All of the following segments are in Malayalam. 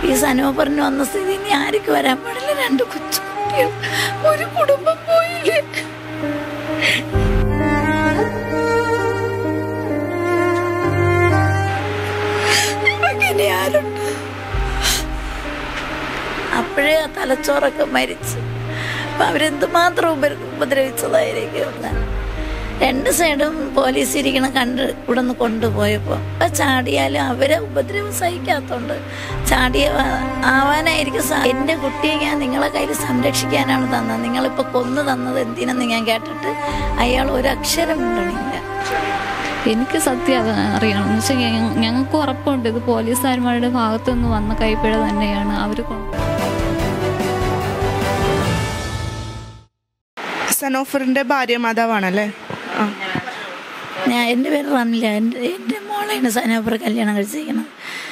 ഈ സനോപറിന് വന്ന സ്ഥിതി ഇനി ആർക്ക് വരാൻ പാടില്ല രണ്ട് കൊച്ചു കുട്ടികൾ ഒരു കുടുംബം പോയില്ലേ ഇനി ആരുണ്ട് അപ്പോഴേ ആ തലച്ചോറൊക്കെ മരിച്ചു അപ്പൊ അവരെന്തുമാത്രം ഉപ ഉപദ്രവിച്ചതായിരിക്കും എന്ന്. രണ്ട് സൈഡും പോലീസ് ഇരിക്കണ കണ്ട് ഇവിടെ നിന്ന് കൊണ്ടുപോയപ്പോൾ ആ ചാടിയാലും അവരെ ഉപദ്രവം സഹിക്കാത്തോണ്ട് ചാടിയ ആവാനായിരിക്കും സാ- എൻ്റെ കുട്ടിയെ ഞാൻ നിങ്ങളെ കയ്യിൽ സംരക്ഷിക്കാനാണ് തന്നത് നിങ്ങളിപ്പോൾ കൊന്നു തന്നത് എന്തിനെന്ന് ഞാൻ കേട്ടിട്ട് അയാൾ ഒരു അക്ഷരം മിണ്ടണില്ല എനിക്ക് സത്യം അത് അറിയണം എന്ന് വെച്ചാൽ ഞങ്ങൾക്ക് ഉറപ്പുണ്ട് ഇത് പോലീസുകാരന്മാരുടെ ഭാഗത്തു നിന്ന് വന്ന കൈപ്പിഴ തന്നെയാണ് അവർ കൊണ്ട് സനോഫറിന്റെ ഭാര്യ മാതാവാണല്ലേ ആ ഞാൻ എൻ്റെ പേര് റംല എൻ്റെ എൻ്റെ മോളെയാണ് സനോപർ കല്യാണം കഴിച്ചിരിക്കുന്നത്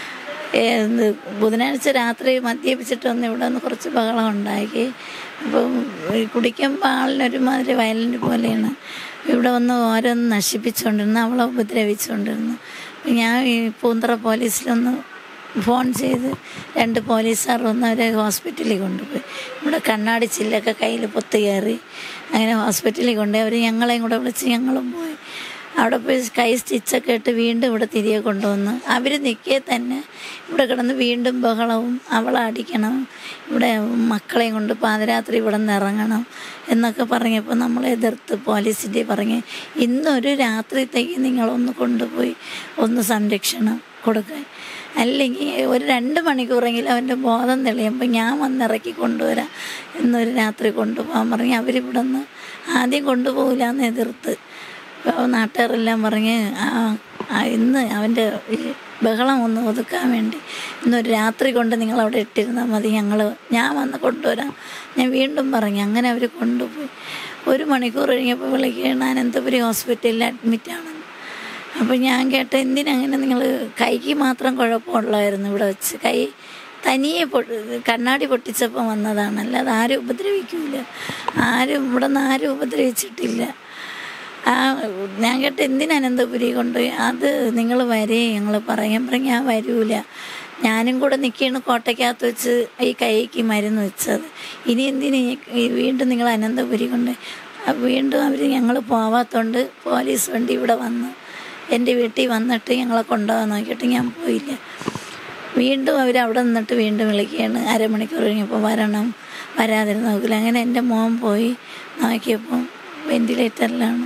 ഏത് ബുധനാഴ്ച രാത്രി മദ്യപിച്ചിട്ട് വന്ന് ഇവിടെ വന്ന് കുറച്ച് ബഹളം ഉണ്ടാക്കി അപ്പം ഈ കുടിക്കുമ്പോൾ ആളിനൊരുമാതിരി വയലൻ്റ് പോലെയാണ് ഇവിടെ വന്ന് ഓരോന്ന് നശിപ്പിച്ചുകൊണ്ടിരുന്നു അവളെ ഉപദ്രവിച്ചുകൊണ്ടിരുന്നു അപ്പം ഞാൻ ഈ പൂന്തറ പോലീസിലൊന്ന് ഫോൺ ചെയ്ത് രണ്ട് പോലീസുകാർ വന്ന് അവരെ ഹോസ്പിറ്റലിൽ കൊണ്ടുപോയി ഇവിടെ കണ്ണാടി ചില്ലൊക്കെ കയ്യിൽ പൊത്ത് കയറി അങ്ങനെ ഹോസ്പിറ്റലിൽ കൊണ്ടുപോയി അവർ ഞങ്ങളെയും കൂടെ വിളിച്ച് ഞങ്ങളും പോയി അവിടെ പോയി കൈ സ്റ്റിച്ചൊക്കെ ഇട്ട് വീണ്ടും ഇവിടെ തിരികെ കൊണ്ടുവന്ന് അവർ നിൽക്കേ തന്നെ ഇവിടെ കിടന്ന് വീണ്ടും ബഹളവും അവളെ അടിക്കണം ഇവിടെ മക്കളെയും കൊണ്ട് പാതിരാത്രി ഇവിടെ നിന്ന് ഇറങ്ങണം എന്നൊക്കെ പറഞ്ഞപ്പോൾ നമ്മളെ എതിർത്ത് പോലീസിൻ്റെ പറഞ്ഞ് ഇന്നൊരു രാത്രിത്തേക്ക് നിങ്ങളൊന്ന് കൊണ്ടുപോയി ഒന്ന് സംരക്ഷണം കൊടുക്കാൻ അല്ലെങ്കിൽ ഒരു രണ്ട് മണിക്കൂറെങ്കിലും അവൻ്റെ ബോധം തെളിയുമ്പോൾ ഞാൻ വന്നിറക്കി കൊണ്ടുവരാം എന്നൊരു രാത്രി കൊണ്ടുപോകാൻ പറഞ്ഞ് അവരിവിടെ നിന്ന് ആദ്യം കൊണ്ടുപോകില്ല എന്ന് എതിർത്ത് അപ്പോൾ നാട്ടുകാരെല്ലാം പറഞ്ഞ് ആ ആ ഇന്ന് അവൻ്റെ ഈ ബഹളം ഒന്ന് ഒതുക്കാൻ വേണ്ടി ഇന്നൊരു രാത്രി കൊണ്ട് നിങ്ങൾ അവിടെ ഇട്ടിരുന്നാൽ മതി ഞങ്ങൾ ഞാൻ വന്ന് കൊണ്ടുവരാം ഞാൻ വീണ്ടും പറഞ്ഞു അങ്ങനെ അവർ കൊണ്ടുപോയി ഒരു മണിക്കൂർ കഴിഞ്ഞപ്പോൾ വിളിക്കുകയാണ് അനന്തപുരി ഹോസ്പിറ്റലിൽ അഡ്മിറ്റാണെന്ന് അപ്പോൾ ഞാൻ കേട്ട എന്തിനങ്ങനെ നിങ്ങൾ കൈക്ക് മാത്രം കുഴപ്പമുള്ളായിരുന്നു ഇവിടെ വെച്ച് കൈ തനിയെ പൊട്ടി കണ്ണാടി പൊട്ടിച്ചപ്പോൾ വന്നതാണ് അല്ലാതെ ആരും ഉപദ്രവിക്കില്ല ആരും ഇവിടെ നിന്ന് ആരും ഉപദ്രവിച്ചിട്ടില്ല ആ ഞാൻ കേട്ട എന്തിനാ അനന്തപുരി കൊണ്ടുപോയി അത് നിങ്ങൾ വരേ ഞങ്ങൾ പറയാൻ പറഞ്ഞ് ഞാൻ വരൂല ഞാനും കൂടെ നിൽക്കുകയാണ് കോട്ടയ്ക്കകത്ത് വെച്ച് ഈ കൈക്ക് മരുന്ന് വെച്ചത് ഇനി എന്തിന് ഈ വീണ്ടും നിങ്ങൾ അനന്തപുരി കൊണ്ട് വീണ്ടും അവർ ഞങ്ങൾ പോവാത്തോണ്ട് പോലീസ് വണ്ടി ഇവിടെ വന്ന് എൻ്റെ വീട്ടിൽ വന്നിട്ട് ഞങ്ങളെ കൊണ്ടുപോകാൻ നോക്കിയിട്ട് ഞാൻ പോയില്ല വീണ്ടും അവർ അവിടെ നിന്നിട്ട് വീണ്ടും വിളിക്കുകയാണ് അരമണിക്കൂർ കഴിഞ്ഞപ്പോൾ വരണം വരാതിരുന്ന് നോക്കില്ല അങ്ങനെ എൻ്റെ മോൻ പോയി നോക്കിയപ്പോൾ വെന്റിലേറ്ററിലാണ്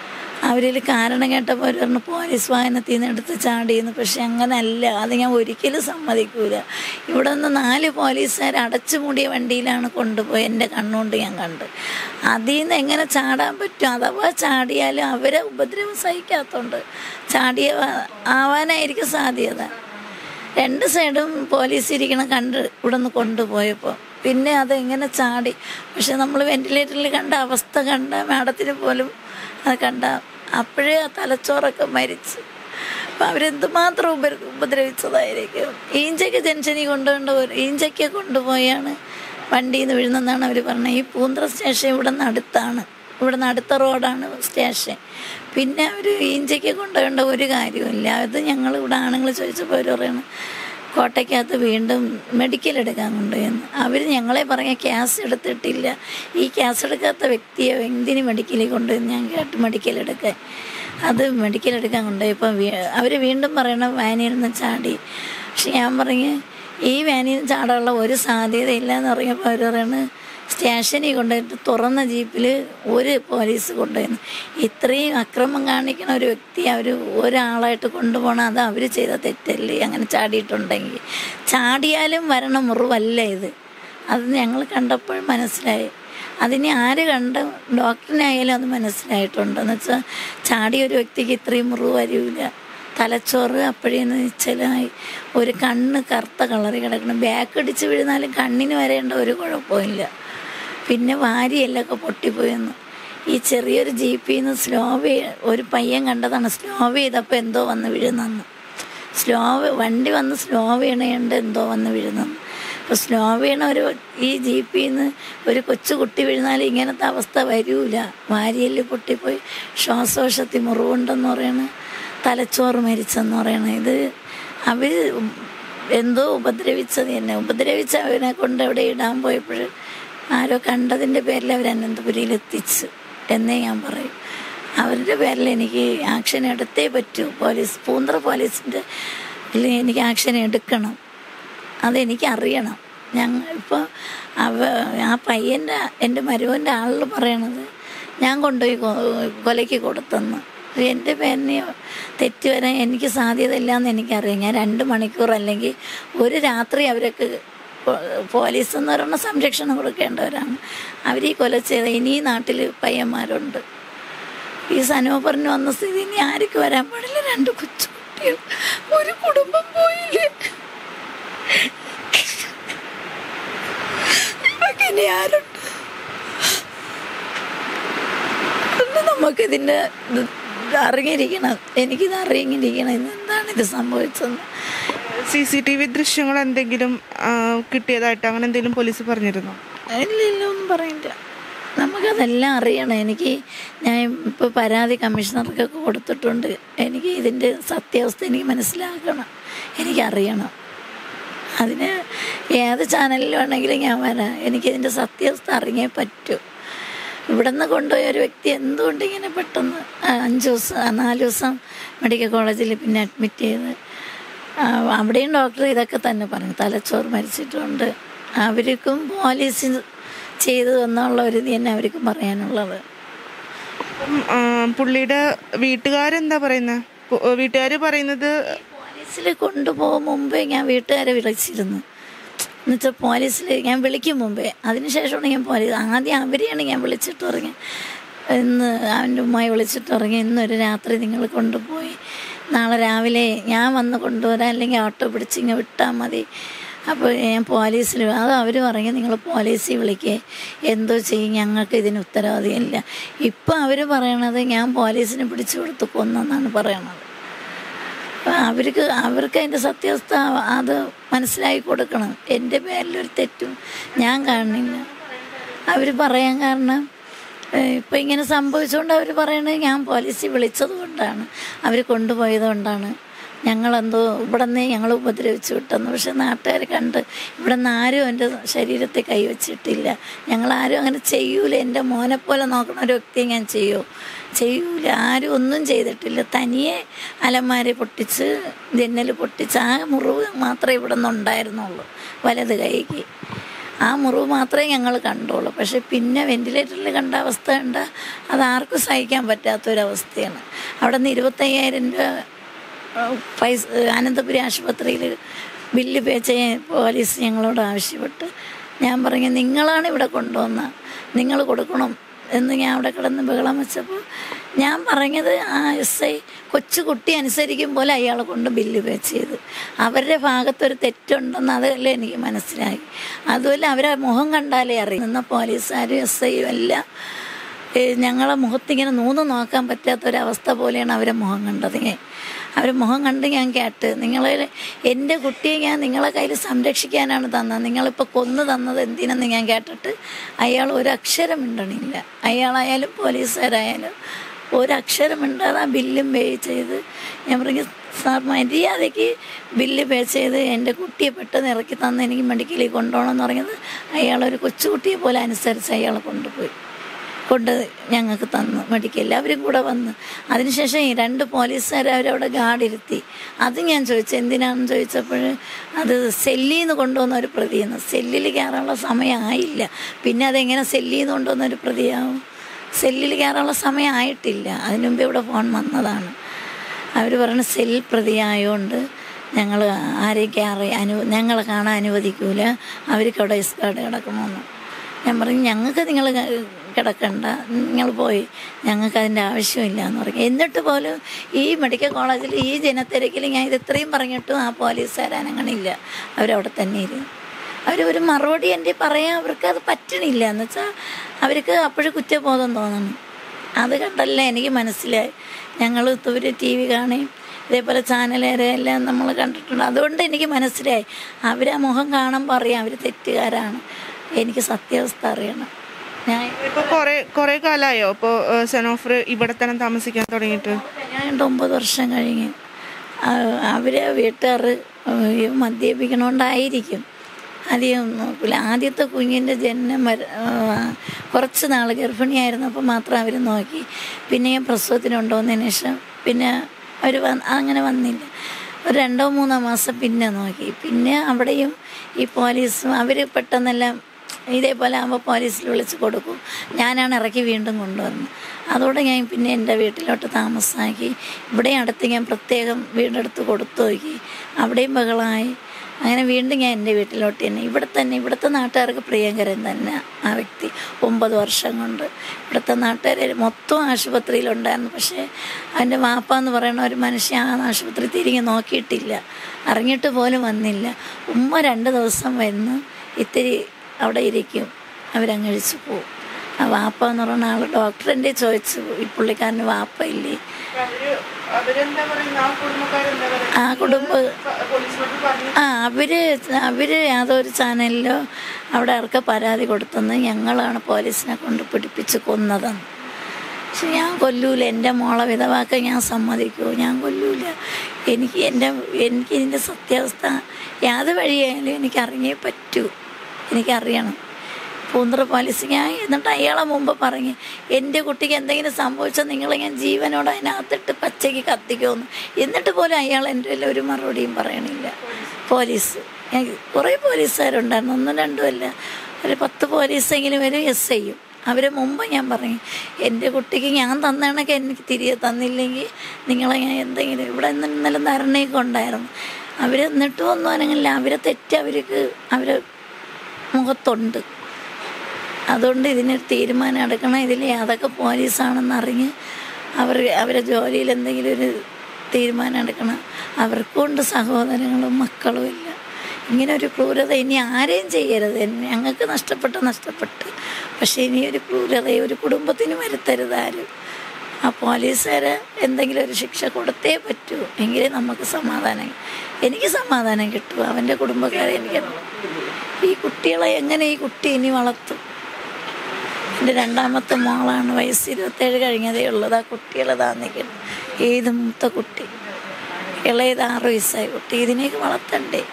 അവരിൽ കാരണം കേട്ടപ്പോൾ അവർ പറഞ്ഞു പോലീസ് വാഹനത്തിൽ നിന്ന് എടുത്ത് ചാടിയെന്ന് പക്ഷെ അങ്ങനല്ല അത് ഞാൻ ഒരിക്കലും സമ്മതിക്കൂല ഇവിടെ നിന്ന് നാല് പോലീസുകാർ അടച്ചു മൂടിയ വണ്ടിയിലാണ് കൊണ്ടുപോയി എൻ്റെ കണ്ണുകൊണ്ട് ഞാൻ കണ്ട് അതിൽ നിന്ന് എങ്ങനെ ചാടാൻ പറ്റും അഥവാ ചാടിയാലും അവരെ ഉപദ്രവം സഹിക്കാത്തതുകൊണ്ട് ചാടിയ ആവാനായിരിക്കും സാധ്യത രണ്ട് സൈഡും പോലീസ് ഇരിക്കണ കണ്ട് ഇവിടെ നിന്ന് കൊണ്ടുപോയപ്പോൾ പിന്നെ അതെങ്ങനെ ചാടി പക്ഷെ നമ്മൾ വെന്റിലേറ്ററിൽ കണ്ട അവസ്ഥ കണ്ട മാഡത്തിന് പോലും അത് കണ്ട അപ്പോഴേ ആ തലച്ചോറൊക്കെ മരിച്ചു അപ്പം അവരെന്തുമാത്രം ഉപ ഉപദ്രവിച്ചതായിരിക്കും ഈഞ്ചയ്ക്ക് ജംഗ്ഷനിൽ കൊണ്ടുകൊണ്ട് ഒരു ഈഞ്ചയ്ക്ക് കൊണ്ടുപോയാണ് വണ്ടിയിൽ നിന്ന് വീഴുന്നെന്നാണ് അവർ പറഞ്ഞത് ഈ പൂന്തറ സ്റ്റേഷൻ ഇവിടെ നിന്ന് അടുത്താണ് ഇവിടെ നിന്ന് അടുത്ത റോഡാണ് സ്റ്റേഷൻ പിന്നെ അവർ ഈഞ്ചയ്ക്ക് കൊണ്ടുപോകേണ്ട ഒരു കാര്യമില്ല അത് ഞങ്ങൾ ഇവിടെ ആണുങ്ങൾ ചോദിച്ചപ്പോൾ അവർ പറയണം കോട്ടയ്ക്കകത്ത് വീണ്ടും മെഡിക്കൽ എടുക്കാൻ കൊണ്ടുപോയെന്ന് അവർ ഞങ്ങളെ പറഞ്ഞ ക്യാസ് എടുത്തിട്ടില്ല ഈ ക്യാസ് എടുക്കാത്ത വ്യക്തിയെ എന്തിന് മെഡിക്കലിൽ കൊണ്ടുപോയി ഞാൻ കേട്ട് മെഡിക്കൽ എടുക്കാൻ അത് മെഡിക്കൽ എടുക്കാൻ കൊണ്ടുപോയപ്പോൾ അവർ വീണ്ടും പറയണം വാനിൽ നിന്ന് ചാടി പക്ഷെ ഞാൻ പറഞ്ഞ് ഈ വാനിൽ നിന്ന് ചാടാനുള്ള ഒരു സാധ്യതയില്ല എന്ന് പറഞ്ഞപ്പോൾ അവർ പറയണത് സ്റ്റേഷനിൽ കൊണ്ടുപോയിട്ട് തുറന്ന ജീപ്പിൽ ഒരു പോലീസ് കൊണ്ടുപോയിരുന്നു ഇത്രയും അക്രമം കാണിക്കുന്ന ഒരു വ്യക്തി അവർ ഒരാളായിട്ട് കൊണ്ടുപോകണം അത് അവർ ചെയ്ത തെറ്റല്ലേ അങ്ങനെ ചാടിയിട്ടുണ്ടെങ്കിൽ ചാടിയാലും വരണ മുറിവല്ല ഇത് അത് ഞങ്ങൾ കണ്ടപ്പോൾ മനസ്സിലായി അതിനെ ആര് കണ്ട ഡോക്ടറിനായാലും അത് മനസ്സിലായിട്ടുണ്ടെന്ന് വെച്ചാൽ ചാടിയ ഒരു വ്യക്തിക്ക് ഇത്രയും മുറിവ് വരില്ല തലച്ചോറ് അപ്പോഴേന്ന് നിശ്ചലമായി ഒരു കണ്ണ് കറുത്ത കളറിൽ കിടക്കണം ബാക്ക് അടിച്ച് വീഴുന്നാലും കണ്ണിന് വരേണ്ട ഒരു കുഴപ്പമില്ല പിന്നെ വാരിയെല്ലൊക്കെ പൊട്ടിപ്പോയെന്ന് ഈ ചെറിയൊരു ജീപ്പിൽ നിന്ന് സ്ലോ ഒരു പയ്യൻ കണ്ടതാണ് സ്ലോ ചെയ്തപ്പോൾ എന്തോ വന്ന് വീഴുന്നെന്ന് സ്ലോ വണ്ടി വന്ന് സ്ലോ വീണയുണ്ട് എന്തോ വന്ന് വീഴുന്നെന്ന് അപ്പോൾ സ്ലോ വീണ ഒരു ഈ ജീപ്പിൽ നിന്ന് ഒരു കൊച്ചു കുട്ടി വീഴുന്നാൽ ഇങ്ങനത്തെ അവസ്ഥ വരൂല വാരിയെല്ല് പൊട്ടിപ്പോയി ശ്വാസകോശത്തിൽ മുറിവുണ്ടെന്ന് പറയണ തലച്ചോറ് മരിച്ചെന്ന് പറയണ ഇത് അവർ എന്തോ ഉപദ്രവിച്ചത് എന്നെ ഉപദ്രവിച്ച അവനെ കൊണ്ട് അവിടെ ഇടാൻ പോയപ്പോൾ ആരോ കണ്ടതിൻ്റെ പേരിൽ അവർ അനന്തപുരിയിൽ എത്തിച്ച് എന്നേ ഞാൻ പറയും അവരുടെ പേരിൽ എനിക്ക് ആക്ഷൻ എടുത്തേ പറ്റൂ പോലീസ് പൂന്തറ പോലീസിൻ്റെ എനിക്ക് ആക്ഷൻ എടുക്കണം അതെനിക്ക് അറിയണം ഞങ്ങൾ ഇപ്പോൾ അവ ആ പയ്യൻ്റെ എൻ്റെ മരുവൻ്റെ ആളിൽ പറയണത് ഞാൻ കൊണ്ടുപോയി കൊ- കൊലയ്ക്ക് കൊടുത്തെന്ന് എൻ്റെ പേരിന് തെറ്റ് വരാൻ എനിക്ക് സാധ്യത ഇല്ലയെന്ന് എനിക്കറിയാം ഞാൻ രണ്ട് മണിക്കൂർ അല്ലെങ്കിൽ ഒരു രാത്രി അവരൊക്കെ പോ- പോലീസ് എന്ന് പറയുന്ന സംരക്ഷണം കൊടുക്കേണ്ടവരാണ് അവർ ഈ കൊല ചെയ്ത ഇനി ഈ നാട്ടിൽ പയ്യന്മാരുണ്ട് ഈ സനോപറിന് വന്ന സ്ഥിതി ഇനി ആർക്ക് വരാൻ പാടില്ല രണ്ട് കൊച്ചു കുട്ടികൾ ഒരു കുടുംബം പോയില്ലേ ഇവർക്ക് ഇനി ആരുണ്ട് ഒന്ന് നമുക്കിതിൻ്റെ ഇത് അറിഞ്ഞിരിക്കണം എനിക്കിത് അറിഞ്ഞിരിക്കണം ഇന്ന് എന്താണ് ഇത് സംഭവിച്ചതെന്ന് സി സി ടി വി ദൃശ്യങ്ങൾ എന്തെങ്കിലും ആ, കിട്ടിയതായിട്ട് അങ്ങനെ എന്തെങ്കിലും പോലീസ് പറഞ്ഞിരുന്നോ ഇല്ല ഇല്ല ഒന്നും പറയില്ല നമുക്കതെല്ലാം അറിയണം എനിക്ക് ഞാൻ ഇപ്പോൾ പരാതി കമ്മീഷണർക്കൊക്കെ കൊടുത്തിട്ടുണ്ട് എനിക്ക് ഇതിൻ്റെ സത്യാവസ്ഥ എനിക്ക് മനസ്സിലാക്കണം എനിക്കറിയണം അതിന് ഏത് ചാനലിൽ വേണമെങ്കിലും ഞാൻ വരാം എനിക്കിതിൻ്റെ സത്യാവസ്ഥ അറിഞ്ഞേ പറ്റൂ ഇവിടെ നിന്ന് കൊണ്ടുപോയ ഒരു വ്യക്തി എന്തുകൊണ്ട് ഇങ്ങനെ പെട്ടെന്ന് ആ, അഞ്ച് ദിവസം ആ, നാല് ദിവസം മെഡിക്കൽ കോളേജിൽ പിന്നെ അഡ്മിറ്റ് ചെയ്ത് ആ, അവിടെയും ഡോക്ടർ ഇതൊക്കെ തന്നെ പറഞ്ഞു തലച്ചോറ് മരിച്ചിട്ടുണ്ട് അവർക്കും പോലീസ് ചെയ്തു എന്നുള്ള ഒരു ഇത് തന്നെ അവർക്കും പറയാനുള്ളത് അപ്പം ആ, പുള്ളിയുടെ വീട്ടുകാരെന്താ പറയുന്നത് വീട്ടുകാർ പറയുന്നത് പോലീസിൽ കൊണ്ടുപോകും മുമ്പേ ഞാൻ വീട്ടുകാരെ വിളിച്ചിരുന്നു എന്നുവെച്ചാൽ പോലീസിൽ ഞാൻ വിളിക്കും മുമ്പേ അതിനുശേഷമാണ് ഞാൻ പോലീസ് ആദ്യം അവരെയാണ് ഞാൻ വിളിച്ചിട്ട് പറഞ്ഞത് ഇന്ന് അവൻ്റെ ഉമ്മായി വിളിച്ചിട്ട് പറഞ്ഞു ഇന്നൊരു രാത്രി നിങ്ങൾ കൊണ്ടുപോയി നാളെ രാവിലെ ഞാൻ വന്ന് കൊണ്ടുവരാം അല്ലെങ്കിൽ ഓട്ടോ പിടിച്ച് ഇങ്ങനെ വിട്ടാൽ മതി അപ്പോൾ ഞാൻ പോലീസിൽ അത് അവർ പറഞ്ഞു നിങ്ങൾ പോലീസിൽ വിളിക്കേ എന്തോ ചെയ്യും ഞങ്ങൾക്ക് ഇതിന് ഉത്തരവാദിയില്ല ഇപ്പം അവർ പറയണത് ഞാൻ പോലീസിനെ പിടിച്ചു കൊടുത്ത് കൊന്നെന്നാണ് പറയണത് അപ്പം അവർക്ക് അവർക്ക് അതിൻ്റെ സത്യാവസ്ഥ അത് മനസ്സിലാക്കി കൊടുക്കണം എൻ്റെ പേരിലൊരു തെറ്റും ഞാൻ കാണുന്നില്ല അവർ പറയാൻ കാരണം ഏഹ്, ഇപ്പം ഇങ്ങനെ സംഭവിച്ചുകൊണ്ട് അവർ പറയണത് ഞാൻ പോലീസിൽ വിളിച്ചത് കൊണ്ടാണ് അവർ കൊണ്ടുപോയത് കൊണ്ടാണ് ഞങ്ങളെന്തോ ഇവിടെ നിന്ന് ഞങ്ങൾ ഉപദ്രവിച്ചു വിട്ടെന്ന് പക്ഷെ നാട്ടുകാർ കണ്ട് ഇവിടെ നിന്ന് ആരും എൻ്റെ ശരീരത്തെ കൈവച്ചിട്ടില്ല ഞങ്ങളാരും അങ്ങനെ ചെയ്യൂല എൻ്റെ മോനെ പോലെ നോക്കണ ഒരു വ്യക്തിയെ ഞാൻ ചെയ്യൂ ചെയ്യൂല ആരും ഒന്നും ചെയ്തിട്ടില്ല തനിയെ അലമാര പൊട്ടിച്ച് ജന്നൽ പൊട്ടിച്ച് ആ മുറിവ് മാത്രമേ ഇവിടെ നിന്ന് ഉണ്ടായിരുന്നുള്ളൂ വലത് കൈക്ക് ആ മുറിവ് മാത്രമേ ഞങ്ങൾ കണ്ടുള്ളൂ പക്ഷെ പിന്നെ വെന്റിലേറ്ററിൽ കണ്ട അവസ്ഥ കണ്ട അത് ആർക്കും സഹിക്കാൻ പറ്റാത്തൊരവസ്ഥയാണ് അവിടെ നിന്ന് ഇരുപത്തയ്യായിരം രൂപ ഏഹ്, പൈസ അനന്തപുരി ആശുപത്രിയിൽ ബില്ല് പേ ചെയ്യാൻ പോലീസ് ഞങ്ങളോട് ആവശ്യപ്പെട്ട് ഞാൻ പറഞ്ഞു നിങ്ങളാണ് ഇവിടെ കൊണ്ടുവന്ന നിങ്ങൾ കൊടുക്കണം എന്ന് ഞാൻ അവിടെ കിടന്ന് ബഹളം വെച്ചപ്പോൾ ഞാൻ പറഞ്ഞത് ആ എസ് ഐ കൊച്ചുകുട്ടി അനുസരിക്കും പോലെ അയാളെ കൊണ്ട് ബില്ല് പേ ചെയ്ത് അവരുടെ ഭാഗത്തൊരു തെറ്റുണ്ടെന്ന് അതല്ലേ എനിക്ക് മനസ്സിലായി അതുമല്ല അവരെ മുഖം കണ്ടാലേ അറിയും നിന്ന പോലീസുകാരും എസ് ഐയും എല്ലാം ഏ, ഞങ്ങളെ മുഖത്തിങ്ങനെ നൂന്ന് നോക്കാൻ പറ്റാത്തൊരവസ്ഥ പോലെയാണ് അവരെ മുഖം കണ്ടത് ഞാൻ അവരെ മുഖം കണ്ട് ഞാൻ കേട്ട് നിങ്ങളെ എൻ്റെ കുട്ടിയെ ഞാൻ നിങ്ങളെ കയ്യിൽ സംരക്ഷിക്കാനാണ് തന്നത് നിങ്ങളിപ്പോൾ കൊന്നു തന്നത് എന്തിനെന്ന് ഞാൻ കേട്ടിട്ട് അയാൾ ഒരക്ഷരം മിണ്ടണില്ല അയാളായാലും പോലീസുകാരായാലും ഒരക്ഷരം മിണ്ടാതെ ആ ബില്ലും പേ ചെയ്ത് ഞാൻ പറഞ്ഞു സാർ മര്യാദയ്ക്ക് ബില്ല് പേ ചെയ്ത് എൻ്റെ കുട്ടിയെ പെട്ടെന്ന് ഇറക്കി തന്ന് എനിക്ക് മെഡിക്കലിൽ കൊണ്ടുപോകണം എന്ന് പറഞ്ഞത് അയാളൊരു കൊച്ചുകുട്ടിയെ പോലെ അനുസരിച്ച് അയാളെ കൊണ്ടുപോയി കൊണ്ട് ഞങ്ങൾക്ക് തന്നു മെഡിക്കലിൽ അവരും കൂടെ വന്ന് അതിനുശേഷം ഈ രണ്ട് പോലീസുകാർ അവരവിടെ ഗാർഡിരുത്തി അത് ഞാൻ ചോദിച്ചു എന്തിനാണെന്ന് ചോദിച്ചപ്പോൾ അത് സെല്ലിൽ നിന്ന് കൊണ്ടുവന്ന ഒരു പ്രതിയെന്ന് സെല്ലിൽ കയറാനുള്ള സമയമായില്ല പിന്നെ അതെങ്ങനെ സെല്ലിൽ നിന്ന് കൊണ്ടുവന്ന ഒരു പ്രതിയാവും സെല്ലിൽ കയറാനുള്ള സമയമായിട്ടില്ല അതിനു മുമ്പ് ഇവിടെ ഫോൺ വന്നതാണ് അവർ പറഞ്ഞ സെൽ പ്രതിയായതുകൊണ്ട് ഞങ്ങൾ ആരെയും കയറി അനു ഞങ്ങളെ കാണാൻ അനുവദിക്കൂല അവർക്ക് അവിടെ എസ്കാർഡ് കിടക്കണമെന്ന് ഞാൻ പറഞ്ഞു ഞങ്ങൾക്ക് നിങ്ങൾ കിടക്കണ്ട നിങ്ങൾ പോയി ഞങ്ങൾക്ക് അതിൻ്റെ ആവശ്യമില്ല എന്ന് പറഞ്ഞു എന്നിട്ട് പോലും ഈ മെഡിക്കൽ കോളേജിൽ ഈ ജനത്തിരക്കിൽ ഞാൻ ഇത് ഇത്രയും പറഞ്ഞിട്ടും ആ പോലീസുകാർ അനങ്ങണില്ല അവരവിടെ തന്നെ ഇരുന്നു അവർ ഒരു മറുപടി എൻ്റെ പറയാൻ അവർക്ക് അത് പറ്റണില്ല എന്ന് വെച്ചാൽ അവർക്ക് അപ്പോഴും കുറ്റബോധം തോന്നണം അത് കണ്ടല്ലേ എനിക്ക് മനസ്സിലായി ഞങ്ങൾ ഇവർ ടി വി കാണുകയും ഇതേപോലെ ചാനലേരെ എല്ലാം നമ്മൾ കണ്ടിട്ടുണ്ട് അതുകൊണ്ട് എനിക്ക് മനസ്സിലായി അവർ ആ മുഖം കാണുമ്പോൾ അറിയാം അവർ തെറ്റുകാരാണ് എനിക്ക് സത്യാവസ്ഥ അറിയണം ഞാൻ ഇപ്പൊ കുറെ കുറെ കാലമായോ ഇപ്പോൾ സെനോഫർ ഇവിടെ തന്നെ താമസിക്കാൻ തുടങ്ങിയിട്ട് കല്യാണം ഒമ്പത് വർഷം കഴിഞ്ഞ് ആ, അവരെ വീട്ടുകാർ ഏഹ് മദ്യപിക്കണോണ്ടായിരിക്കും അധികം നോക്കില്ല ആദ്യത്തെ കുഞ്ഞിൻ്റെ ജനനം വരെ കുറച്ച് നാൾ ഗർഭിണിയായിരുന്നപ്പോൾ മാത്രം അവർ നോക്കി പിന്നെ ഞാൻ പ്രസവത്തിന് കൊണ്ടുവന്നതിന് ശേഷം പിന്നെ അവർ വന്ന് അങ്ങനെ വന്നില്ല ഒരു രണ്ടോ മൂന്നോ മാസം പിന്നെ നോക്കി പിന്നെ അവിടെയും ഈ പോലീസും അവർ പെട്ടെന്നെല്ലാം ഇതേപോലെ ആകുമ്പോൾ പോലീസിൽ വിളിച്ച് കൊടുക്കും ഞാനാണ് ഇറക്കി വീണ്ടും കൊണ്ടുവന്നത് അതോടെ ഞാൻ പിന്നെ എൻ്റെ വീട്ടിലോട്ട് താമസമാക്കി ഇവിടെ അടുത്ത് ഞാൻ പ്രത്യേകം വീടെടുത്ത് കൊടുത്തു നോക്കി അവിടെയും ബഹളമായി അങ്ങനെ വീണ്ടും ഞാൻ എൻ്റെ വീട്ടിലോട്ട് തന്നെ ഇവിടെ തന്നെ ഇവിടുത്തെ നാട്ടുകാർക്ക് പ്രിയങ്കരൻ തന്നെ ആ വ്യക്തി ഒമ്പത് വർഷം കൊണ്ട് ഇവിടുത്തെ നാട്ടുകാർ മൊത്തം ആശുപത്രിയിലുണ്ടായിരുന്നു പക്ഷേ അവൻ്റെ വാപ്പ എന്ന് പറയുന്ന ഒരു മനുഷ്യൻ ആ ആശുപത്രി തിരികെ നോക്കിയിട്ടില്ല അറിഞ്ഞിട്ട് പോലും വന്നില്ല ഉമ്മ രണ്ട് ദിവസം വന്ന് ഇത്തിരി അവിടെ ഇരിക്കും അവരങ്ങഴിച്ച് പോവും ആ വാപ്പ എന്ന് പറയുന്ന ആൾ ഡോക്ടറിൻ്റെ ചോദിച്ചു ഈ പുള്ളിക്കാരന് വാപ്പ ഇല്ലേ അവര് അവരെന്താ പറയുന്നത് ആ കുടുംബക്കാരെന്താ പറയുന്നത് ആ കുടുംബ പോലീസിനോട് പറഞ്ഞു ആ അവര് അവര് യാതൊരു ചാനലിലോ അവിടെ ആർക്ക് പരാതി കൊടുത്തെന്ന് ഞങ്ങളാണ് പോലീസിനെ കൊണ്ട് പിടിപ്പിച്ച് കൊന്നതെന്ന് പക്ഷെ ഞാൻ കൊല്ലൂല എൻ്റെ മോളെ വിധവാക്കാൻ ഞാൻ സമ്മതിക്കുമോ ഞാൻ കൊല്ലൂല എനിക്ക് എൻ്റെ എനിക്ക് ഇതിൻ്റെ സത്യാവസ്ഥ യാത് വഴിയായാലും എനിക്ക് അറിഞ്ഞേ പറ്റൂ എനിക്കറിയണം പൂന്തറ പോലീസ് ഞാൻ എന്നിട്ട് അയാളെ മുമ്പ് പറഞ്ഞ് എൻ്റെ കുട്ടിക്ക് എന്തെങ്കിലും സംഭവിച്ചാൽ നിങ്ങളെ ഞാൻ ജീവനോട് അതിനകത്തിട്ട് പച്ചയ്ക്ക് കത്തിക്കുമെന്ന് എന്നിട്ട് പോലും അയാൾ എൻ്റെ കയ്യിൽ ഒരു മറുപടിയും പറയണില്ല പോലീസ് ഞാൻ കുറേ പോലീസുകാരുണ്ടായിരുന്നു ഒന്നും രണ്ടും അല്ല ഒരു പത്ത് പോലീസെങ്കിലും വരും എസ് ഐയും അവരെ മുമ്പ് ഞാൻ പറഞ്ഞു എൻ്റെ കുട്ടിക്ക് ഞാൻ തന്നണക്ക് എനിക്ക് തിരികെ തന്നില്ലെങ്കിൽ നിങ്ങളെ ഞാൻ എന്തെങ്കിലും ഇവിടെ നിന്ന് ഇന്നലെ ധരണയൊക്കെ ഉണ്ടായിരുന്നു അവർ എന്നിട്ടും ഒന്നും അനങ്ങില്ല അവരെ തെറ്റ് അവർക്ക് അവരെ മുഖത്തുണ്ട് അതുകൊണ്ട് ഇതിനൊരു തീരുമാനം എടുക്കണം ഇതിൽ അതൊക്കെ പോലീസാണെന്ന് അറിഞ്ഞ് അവർ അവരെ ജോലിയിൽ എന്തെങ്കിലും ഒരു തീരുമാനം എടുക്കണം അവർക്കുണ്ട് സഹോദരങ്ങളും മക്കളും ഇല്ല ഇങ്ങനെ ഒരു ക്രൂരത ഇനി ആരെയും ചെയ്യരുത് എന്നെ- ഞങ്ങൾക്ക് നഷ്ടപ്പെട്ട് നഷ്ടപ്പെട്ട് പക്ഷേ ഇനി ഒരു ക്രൂരത ഒരു കുടുംബത്തിന് വരുത്തരുത് ആരും ആ പോലീസുകാരെ എന്തെങ്കിലും ഒരു ശിക്ഷ കൊടുത്തേ പറ്റൂ എങ്കിലേ നമുക്ക് സമാധാനം എനിക്ക് സമാധാനം കിട്ടും അവൻ്റെ കുടുംബക്കാരെ എനിക്ക് ഈ കുട്ടികളെ എങ്ങനെ ഈ കുട്ടി ഇനി വളർത്തും എൻ്റെ രണ്ടാമത്തെ മോളാണ് വയസ്സ് ഇരുപത്തേഴ് കഴിഞ്ഞതേ ഉള്ളത് ആ കുട്ടികളെ താന്നിക്കണം ഏത് മൂത്ത കുട്ടി ഇളയത് ആറ് വയസ്സായ കുട്ടി ഇതിനെയൊക്കെ വളർത്തണ്ടേ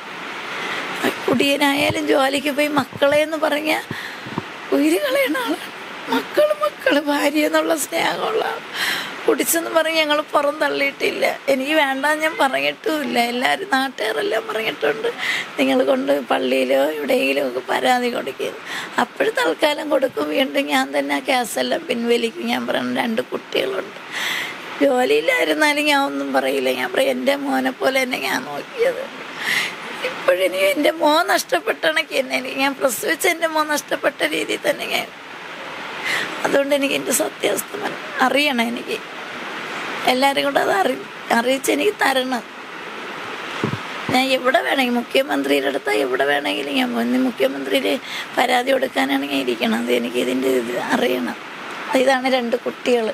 ആ കുടിയനായാലും ജോലിക്ക് പോയി മക്കളെ എന്ന് പറഞ്ഞാൽ ഉയിര് കളയണ ആളാണ് മക്കള് മക്കള് ഭാര്യ എന്നുള്ള സ്നേഹമുള്ള ആൾ കുടിച്ചെന്ന് പറഞ്ഞ് ഞങ്ങൾ പുറം തള്ളിയിട്ടില്ല എനിക്ക് വേണ്ടാന്ന് ഞാൻ പറഞ്ഞിട്ടുമില്ല എല്ലാവരും നാട്ടുകാരെല്ലാം പറഞ്ഞിട്ടുണ്ട് നിങ്ങൾ കൊണ്ട് പള്ളിയിലോ എവിടെയെങ്കിലും ഒക്കെ പരാതി കൊടുക്കും അപ്പോഴും തൽക്കാലം കൊടുക്കും വീണ്ടും ഞാൻ തന്നെ ആ കേസെല്ലാം പിൻവലിക്കും ഞാൻ പറഞ്ഞു രണ്ട് കുട്ടികളുണ്ട് ജോലിയിലായിരുന്നാലും ഞാൻ ഒന്നും പറയില്ല ഞാൻ പറയും എൻ്റെ മോനെ പോലെ തന്നെ ഞാൻ നോക്കിയത് ഇപ്പോഴിനി എൻ്റെ മോൻ നഷ്ടപ്പെട്ടണക്ക് എന്നെ എനിക്ക് ഞാൻ പ്രസവിച്ച എൻ്റെ മോൻ നഷ്ടപ്പെട്ട രീതിയിൽ തന്നെ ഞാൻ അതുകൊണ്ട് എനിക്ക് എൻ്റെ സത്യാവസ്ഥ മന- അറിയണം എനിക്ക് എല്ലാവരും കൂടെ അത് അറി അറിയിച്ച് എനിക്ക് തരണം ഞാൻ എവിടെ വേണമെങ്കിൽ മുഖ്യമന്ത്രിയുടെ അടുത്ത് എവിടെ വേണമെങ്കിലും ഞാൻ പോകും മുഖ്യമന്ത്രിയിൽ പരാതി കൊടുക്കാനാണെങ്കിൽ ഇരിക്കണം എനിക്ക് ഇതിൻ്റെ ഇത് അറിയണം ഇതാണ് രണ്ട് കുട്ടികൾ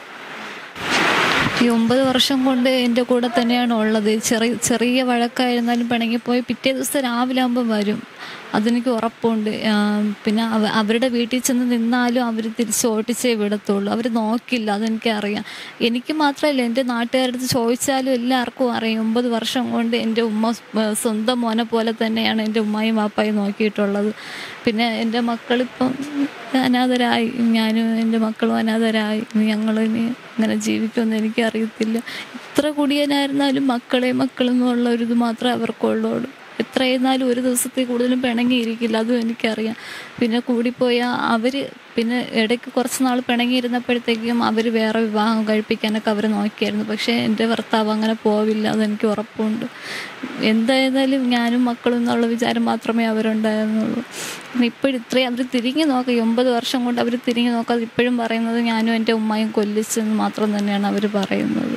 ഈ ഒമ്പത് വർഷം കൊണ്ട് എൻ്റെ കൂടെ തന്നെയാണ് ഉള്ളത് ചെറിയ ചെറിയ വഴക്കായിരുന്നാലും പിണങ്ങിപ്പോയി പിറ്റേ ദിവസം രാവിലെ ആകുമ്പോൾ വരും അതെനിക്ക് ഉറപ്പുണ്ട് ആ, പിന്നെ അവ അവരുടെ വീട്ടിൽ ചെന്ന് നിന്നാലും അവർ തിരിച്ച് ഓട്ടിച്ചേ വിടത്തുള്ളൂ അവർ നോക്കില്ല അതെനിക്കറിയാം എനിക്ക് മാത്രമല്ല എൻ്റെ നാട്ടുകാരുടെ അടുത്ത് ചോദിച്ചാലും എല്ലാവർക്കും അറിയാം ഒമ്പത് വർഷം കൊണ്ട് എൻ്റെ ഉമ്മ സ്- സ്വന്തം മോനെ പോലെ തന്നെയാണ് എൻ്റെ ഉമ്മായും വാപ്പായും നോക്കിയിട്ടുള്ളത് പിന്നെ എൻ്റെ മക്കളിപ്പം അനാഥരായി ഞാനും എൻ്റെ മക്കളും അനാഥരായി ഞങ്ങൾ ഇനി അങ്ങനെ ജീവിക്കുമെന്ന് എനിക്കറിയത്തില്ല ഇത്ര കുടിയനായിരുന്നാലും മക്കളെ മക്കളെന്നുള്ള ഒരു ഇത് മാത്രമേ അവർക്കുള്ളൂ എത്രയായിരുന്നാലും ഒരു ദിവസത്തിൽ കൂടുതലും പിണങ്ങിയിരിക്കില്ല അതും എനിക്കറിയാം പിന്നെ കൂടിപ്പോയാൽ അവർ പിന്നെ ഇടയ്ക്ക് കുറച്ച് നാൾ പിണങ്ങിയിരുന്നപ്പോഴത്തേക്കും അവർ വേറെ വിവാഹം കഴിപ്പിക്കാനൊക്കെ അവർ നോക്കിയായിരുന്നു പക്ഷേ എൻ്റെ ഭർത്താവ് അങ്ങനെ പോവില്ല അതെനിക്ക് ഉറപ്പുണ്ട് എന്തായിരുന്നാലും ഞാനും മക്കളും എന്നുള്ള വിചാരം മാത്രമേ അവരുണ്ടായിരുന്നുള്ളൂ പിന്നെ ഇപ്പോഴും ഇത്രയും അവർ തിരിഞ്ഞു നോക്കാം ഈ ഒമ്പത് വർഷം കൊണ്ട് അവർ തിരിഞ്ഞു നോക്കാതെ ഇപ്പോഴും പറയുന്നത് ഞാനും എൻ്റെ ഉമ്മയും കൊല്ലിച്ചെന്ന് മാത്രം തന്നെയാണ് അവർ പറയുന്നത്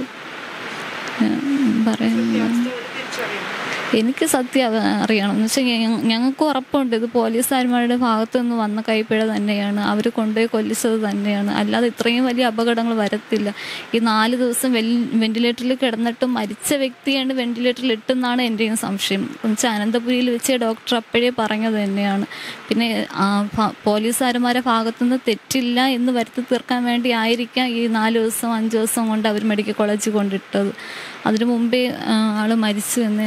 ഉം, പറയുന്നത് എനിക്ക് സത്യം അത് അറിയണം എന്ന് വെച്ചാൽ ഞങ്ങൾക്ക് ഉറപ്പുണ്ട് ഇത് പോലീസുകാരുടെ ഭാഗത്തു നിന്ന് വന്ന കൈപ്പിഴ തന്നെയാണ് അവർ കൊണ്ടുപോയി കൊല്ലിച്ചത് തന്നെയാണ് അല്ലാതെ ഇത്രയും വലിയ അപകടങ്ങൾ വരത്തില്ല ഈ നാല് ദിവസം വെൽ വെന്റിലേറ്ററിൽ കിടന്നിട്ടും മരിച്ച വ്യക്തിയാണ് വെന്റിലേറ്ററിൽ ഇട്ടെന്നാണ് എൻ്റെയും സംശയം എന്നുവെച്ചാൽ അനന്തപുരിയിൽ വെച്ച് ഡോക്ടർ അപ്പോഴേ പറഞ്ഞത് തന്നെയാണ് പിന്നെ ആ, ഭ- പോലീസുകാരന്മാരെ ഭാഗത്തുനിന്ന് തെറ്റില്ല എന്ന് വരുത്തി തീർക്കാൻ വേണ്ടി ആയിരിക്കാം ഈ നാല് ദിവസം അഞ്ച് ദിവസം കൊണ്ട് അവർ മെഡിക്കൽ കോളേജിൽ കൊണ്ടിട്ടത് അതിനു മുമ്പേ ആ, ആള് മരിച്ചു എന്ന് തന്നെയാണ് എൻ്റെ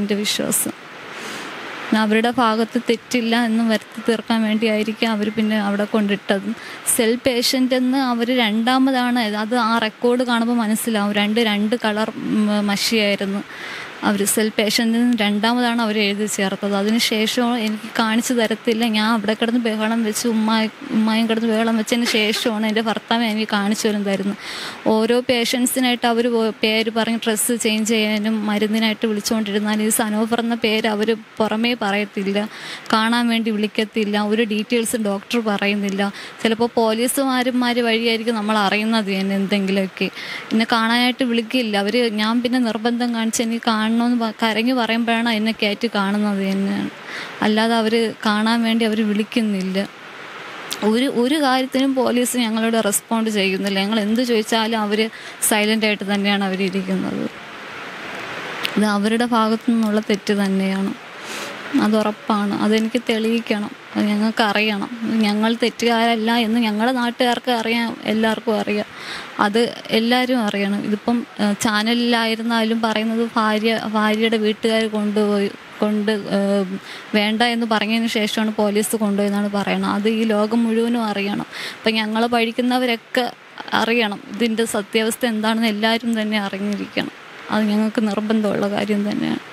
എൻ്റെ വിശ്വാസം പിന്നെ അവരുടെ ഭാഗത്ത് തെറ്റില്ല എന്ന് വരുത്തി തീർക്കാൻ വേണ്ടിയായിരിക്കും അവർ പിന്നെ അവിടെ കൊണ്ടിട്ടത് സെൽ പേഷ്യൻ്റ് എന്ന് അവർ രണ്ടാമതാണ് അത് ആ റെക്കോർഡ് കാണുമ്പോൾ മനസ്സിലാവും രണ്ട് രണ്ട് കളർ മഷിയായിരുന്നു അവർ സെൽ പേഷ്യൻറ്റിന് രണ്ടാമതാണ് അവർ എഴുതി ചേർത്തത് അതിന് ശേഷം എനിക്ക് കാണിച്ചു തരത്തില്ല ഞാൻ അവിടെ കിടന്ന് ബഹളം വെച്ച് ഉമ്മായി ഉമ്മായും കിടന്ന് ബഹളം വെച്ചതിന് ശേഷമാണ് എൻ്റെ ഭർത്താവ് എനിക്ക് കാണിച്ചു തരും തരുന്നത് ഓരോ പേഷ്യൻസിനായിട്ട് അവർ പേര് പറഞ്ഞ് ഡ്രസ്സ് ചേഞ്ച് ചെയ്യാനും മരുന്നിനായിട്ട് വിളിച്ചുകൊണ്ടിരുന്നാൽ ഈ സനോഫർ എന്ന പേര് അവർ പുറമേ പറയത്തില്ല കാണാൻ വേണ്ടി വിളിക്കത്തില്ല ഒരു ഡീറ്റെയിൽസ് ഡോക്ടർ പറയുന്നില്ല ചിലപ്പോൾ പോലീസുമാരന്മാർ വഴിയായിരിക്കും നമ്മൾ അറിയുന്നത് തന്നെ എന്തെങ്കിലുമൊക്കെ എന്നെ കാണാനായിട്ട് വിളിക്കില്ല അവർ ഞാൻ പിന്നെ നിർബന്ധം കാണിച്ച് എനിക്ക് കാണണമെന്ന് പ- കരഞ്ഞു പറയുമ്പോഴാണ് എന്നെ കയറ്റി കാണുന്നത് തന്നെയാണ് അല്ലാതെ അവർ കാണാൻ വേണ്ടി അവർ വിളിക്കുന്നില്ല ഒരു ഒരു കാര്യത്തിനും പോലീസ് ഞങ്ങളോട് റെസ്പോണ്ട് ചെയ്യുന്നില്ല ഞങ്ങൾ എന്ത് ചോദിച്ചാലും അവർ സൈലൻ്റ് ആയിട്ട് തന്നെയാണ് അവരിയ്ക്കുന്നത് ഇത് അവരുടെ ഭാഗത്തു നിന്നുള്ള തെറ്റ് തന്നെയാണ് അത് ഉറപ്പാണ് അതെനിക്ക് തെളിയിക്കണം അത് ഞങ്ങൾക്ക് അറിയണം ഞങ്ങൾ തെറ്റുകാരല്ല എന്ന് ഞങ്ങളുടെ നാട്ടുകാർക്ക് അറിയാം എല്ലാവർക്കും അറിയാം അത് എല്ലാവരും അറിയണം ഇതിപ്പം ഏഹ്, ചാനലിലായിരുന്നാലും പറയുന്നത് ഭാര്യ ഭാര്യയുടെ വീട്ടുകാർ കൊണ്ടുപോയി കൊണ്ട് ഏഹ്, വേണ്ട എന്ന് പറഞ്ഞതിന് ശേഷമാണ് പോലീസ് കൊണ്ടുപോയെന്നാണ് പറയണത് അത് ഈ ലോകം മുഴുവനും അറിയണം അപ്പം ഞങ്ങൾ പഠിക്കുന്നവരൊക്കെ അറിയണം ഇതിൻ്റെ സത്യാവസ്ഥ എന്താണെന്ന് എല്ലാവരും തന്നെ അറിഞ്ഞിരിക്കണം അത് ഞങ്ങൾക്ക് നിർബന്ധമുള്ള കാര്യം തന്നെയാണ്